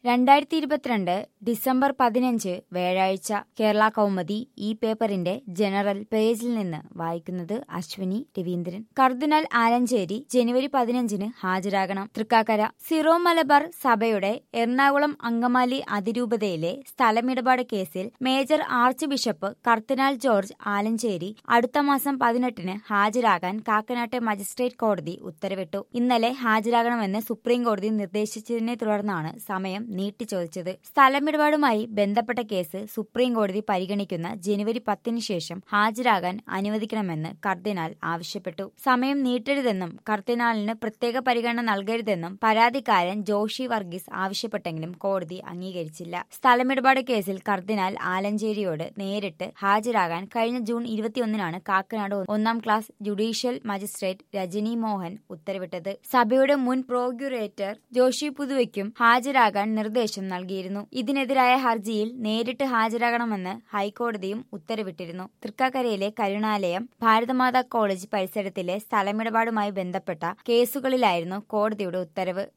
രണ്ടായിരത്തി ഇരുപത്തിരണ്ട് ഡിസംബർ പതിനഞ്ച് വ്യാഴാഴ്ച കേരള കൗമുദി ഈ പേപ്പറിന്റെ ജനറൽ പേജിൽ നിന്ന് വായിക്കുന്നത് അശ്വിനി രവീന്ദ്രൻ കർദിനാൾ ആലഞ്ചേരി ജനുവരി പതിനഞ്ചിന് ഹാജരാകണം തൃക്കാക്കര സിറോ മലബാർ സഭയുടെ എറണാകുളം അങ്കമാലി അതിരൂപതയിലെ സ്ഥലമിടപാട് കേസിൽ major archbishop cardinal George Alencherry അടുത്ത മാസം പതിനെട്ടിന് ഹാജരാകാൻ കാക്കനാട്ടെ മജിസ്ട്രേറ്റ് കോടതി ഉത്തരവിട്ടു ഇന്നലെ ഹാജരാകണമെന്ന് സുപ്രീം കോടതി നിർദ്ദേശിച്ചതിനെ തുടർന്നാണ് സമയം നീട്ടി ചോദിച്ചത് സ്ഥലമിടപാടുമായി ബന്ധപ്പെട്ട കേസ് സുപ്രീം കോടതി പരിഗണിക്കുന്ന ജനുവരി പത്തിന് ശേഷം ഹാജരാകാൻ അനുവദിക്കണമെന്ന് കർദിനാൾ ആവശ്യപ്പെട്ടു സമയം നീട്ടരുതെന്നും കർദിനാളിന് പ്രത്യേക പരിഗണന നൽകരുതെന്നും പരാതിക്കാരൻ ജോഷി വർഗീസ് ആവശ്യപ്പെട്ടെങ്കിലും കോടതി അംഗീകരിച്ചില്ല സ്ഥലമിടപാട് കേസിൽ കർദിനാൾ ആലഞ്ചേരിയോട് നേരിട്ട് ഹാജരാകാൻ കഴിഞ്ഞ ജൂൺ ഇരുപത്തിയൊന്നിനാണ് കാക്കനാട് ഒന്നാം class judicial magistrate Rajani Mohan ഉത്തരവിട്ടത് സഭയുടെ മുൻ പ്രോക്യുറേറ്റർ ജോഷി പുതുവയ്ക്കും ഹാജരാകാൻ നിർദ്ദേശം നൽകിയിരുന്നു ഇതിനെതിരായ ഹർജിയിൽ നേരിട്ട് ഹാജരാകണമെന്ന് ഹൈക്കോടതിയും ഉത്തരവിട്ടിരുന്നു തൃക്കാക്കരയിലെ കരുണാലയം ഭാരതമാതാ കോളേജ് പരിസരത്തിലെ സ്ഥലമിടപാടുമായി ബന്ധപ്പെട്ട കേസുകളിലായിരുന്നു കോടതിയുടെ ഉത്തരവ്